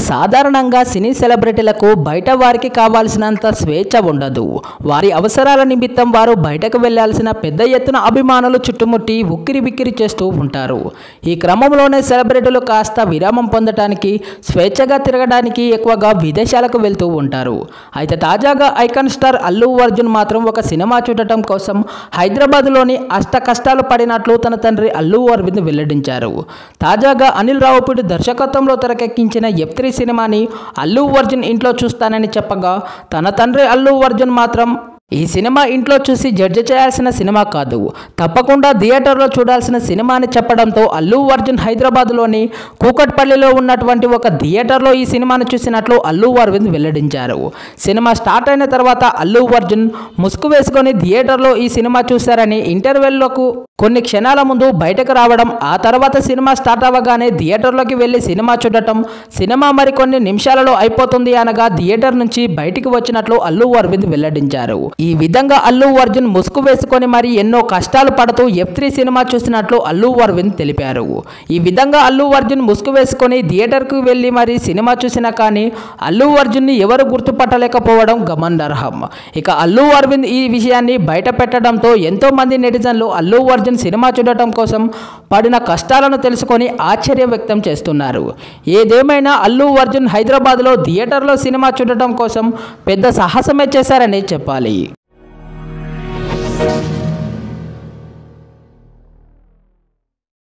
సాధారణంగా సినీ సెలబ్రిటీలకు బయట వారికి కావాల్సినంత స్వేచ్ఛ ఉండదు వారి అవసరాల నిమిత్తం వారు బయటకు వెళ్లాల్సిన పెద్ద ఎత్తున అభిమానులు చుట్టుముట్టి ఉక్కిరి బిక్కిరి చేస్తూ ఉంటారు ఈ క్రమంలోనే సెలబ్రిటీలు కాస్త విరామం పొందడానికి స్వేచ్ఛగా తిరగడానికి ఎక్కువగా విదేశాలకు వెళ్తూ ఉంటారు అయితే తాజాగా ఐకాన్ స్టార్ అల్లు అర్జున్ మాత్రం ఒక సినిమా చూడటం కోసం హైదరాబాద్లోని అష్ట కష్టాలు పడినట్లు తన తండ్రి అల్లు అరవింద్ వెల్లడించారు తాజాగా అనిల్ రావుపూడి దర్శకత్వంలో తెరకెక్కించిన ఎఫ్ త్రీ సినిమాని అల్లు అర్జున్ ఇంట్లో చూస్తానని చెప్పగా తన తండ్రి అల్లు అర్జున్ మాత్రం ఈ సినిమా ఇంట్లో చూసి జడ్జి చేయాల్సిన సినిమా కాదు తప్పకుండా థియేటర్లో చూడాల్సిన సినిమా అని చెప్పడంతో అల్లు అర్జున్ హైదరాబాద్లోని కూకట్పల్లిలో ఉన్నటువంటి ఒక థియేటర్లో ఈ సినిమాను చూసినట్లు అల్లు అరవింద్ వెల్లడించారు సినిమా స్టార్ట్ అయిన తర్వాత అల్లు అర్జున్ ముసుగు వేసుకొని థియేటర్లో ఈ సినిమా చూశారని ఇంటర్వెల్లోకు కొన్ని క్షణాల ముందు బయటకు రావడం ఆ తర్వాత సినిమా స్టార్ట్ అవ్వగానే థియేటర్లోకి వెళ్ళి సినిమా చూడటం సినిమా మరికొన్ని నిమిషాలలో అయిపోతుంది అనగా థియేటర్ నుంచి బయటికి వచ్చినట్లు అల్లు అరవింద్ వెల్లడించారు ఈ విధంగా అల్లు అర్జున్ ముసుగు వేసుకొని మరి ఎన్నో కష్టాలు పడుతూ ఎఫ్ త్రీ సినిమా చూసినట్లు అల్లు అరవింద్ తెలిపారు ఈ విధంగా అల్లు అర్జున్ ముసుగు వేసుకొని థియేటర్కు వెళ్ళి మరి సినిమా చూసినా కానీ అల్లు అర్జున్ని ఎవరు గుర్తుపట్టలేకపోవడం గమనార్హం ఇక అల్లు అరవింద్ ఈ విషయాన్ని బయట పెట్టడంతో ఎంతో మంది నెటిజన్లు అల్లు అర్జున్ సినిమా చూడటం కోసం పడిన కష్టాలను తెలుసుకొని ఆశ్చర్యం వ్యక్తం చేస్తున్నారు ఏదేమైనా అల్లు అర్జున్ హైదరాబాద్లో థియేటర్లో సినిమా చూడటం కోసం పెద్ద సాహసమే చేశారని చెప్పాలి